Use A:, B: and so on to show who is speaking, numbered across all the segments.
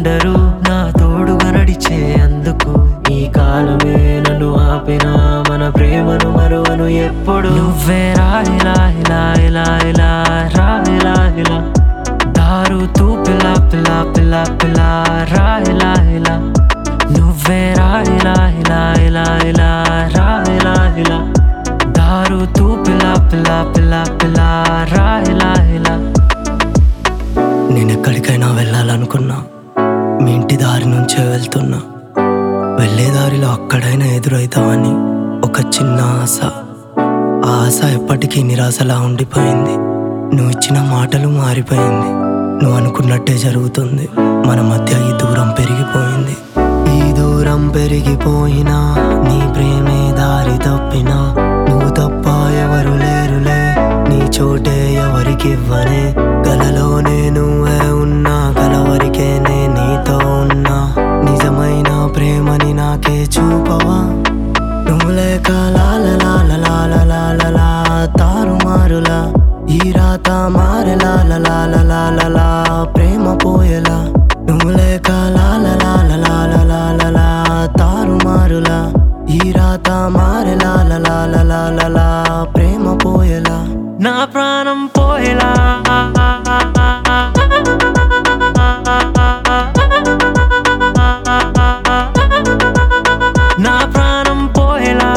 A: ఎవరుండరు నా తోడుగా నడిచే అందుకు ఈ కాలమే నన్ను ఆపినా మన ప్రేమను మరువను ఎప్పుడు నువ్వే రా ఇలా ఇలా ఇలా ఇలా రా ఇలా ఇలా దారు తూ పిల్ల పిల్ల పిల్ల పిల్ల రా ఇలా ఇలా నువ్వే రా ఇలా ఇలా ఇలా ఇలా రా ఇలా ఇలా దారు తూ పిల్ల పిల్ల పిల్ల పిల్ల రా ఇలా ఇలా
B: నేను ఎక్కడికైనా వెళ్ళాలనుకున్నా మీ ఇంటి దారి నుంచే వెళ్తున్నా వెళ్ళే దారిలో అక్కడైనా ఎదురవుతావని ఒక చిన్న ఆశ ఆ ఆశ ఎప్పటికీ నిరాశలా ఉండిపోయింది నువ్వు ఇచ్చిన మాటలు మారిపోయింది నువ్వు అనుకున్నట్టే జరుగుతుంది మన మధ్య ఈ దూరం పెరిగిపోయింది ఈ దూరం పెరిగిపోయినా నీ ప్రేమే దారి తప్పినా నువ్వు తప్ప ఎవరు లేరులే నీ చోటే ఎవరికి ఇవ్వనే కలలోనే నువ్వే ఉన్నా కలవరికే నే నీతో ఉన్నా నిజమైన ప్రేమని నాకే చూపవా నువ్వు లేక లాల లాల లాల లాల లా తారుమారులా ఈ రాత మారెలా లాల లాల లా ప్రేమ పోయేలా నువ్వు లేక లాల లాల లాల లాల లా తారుమారులా ఈ రాత మారెలా లాల లాల లా ప్రేమ పోయేలా
A: నా ప్రాణం పోయేలా నా ప్రాణం పోయేలా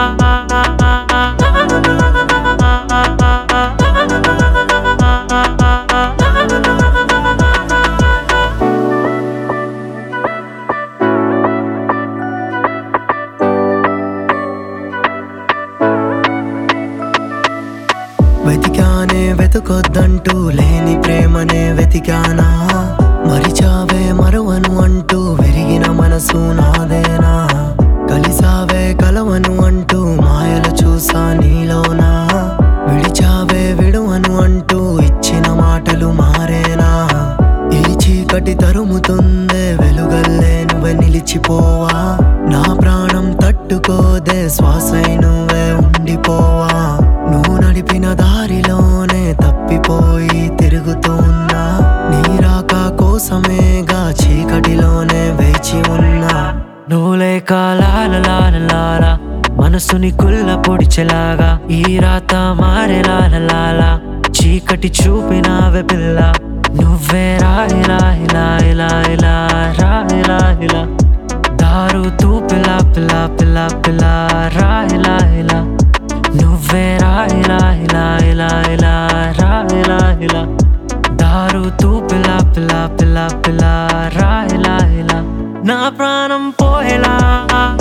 B: వెతికానే వెతుకొద్దంటూ లేని ప్రేమనే వెతికానా మరిచావే మరువను అంటూ విరిగిన మనసు నాదేనా కలిసావే కలవను అంటూ మాయలు చూసా నీలోనా విడిచావే విడువను అంటూ ఇచ్చిన మాటలు మారేనా ఈ చీకటి తరుముతుందే వెలుగల్లే నువ్వే నిలిచిపోవా నా ప్రాణం తట్టుకోదే శ్వాసై నువ్వే ఉండిపోవా నువ్వు నడిపిన దారిలోనే తప్పిపోయి తిరుగుతున్నా నీ రాక కోసమేగా చీకటిలోనే వేచి ఉన్నా
A: నువ్వు లేక లాల లాల లాల మనసుని కుల్ల పొడిచెలాగా ఈ రాత మారే లాల లాల చీకటి చూపినావే పిల్ల నువ్వే రా ఇలా ఇలా ఇలా ఇలా రా ఇలా ఇలా దారు తూ పిల్ల పిల్ల పిల్ల పిల్ల రా ఇలా ఇలా నువ్వే రా ఇలా ఇలా ఇలా ఇలా రా ఇలా ఇలా దారు తూ పిల్ల పిల్ల పిల్ల పిల్ల రా ఇలా ఇలా నా ప్రాణం పోయేలా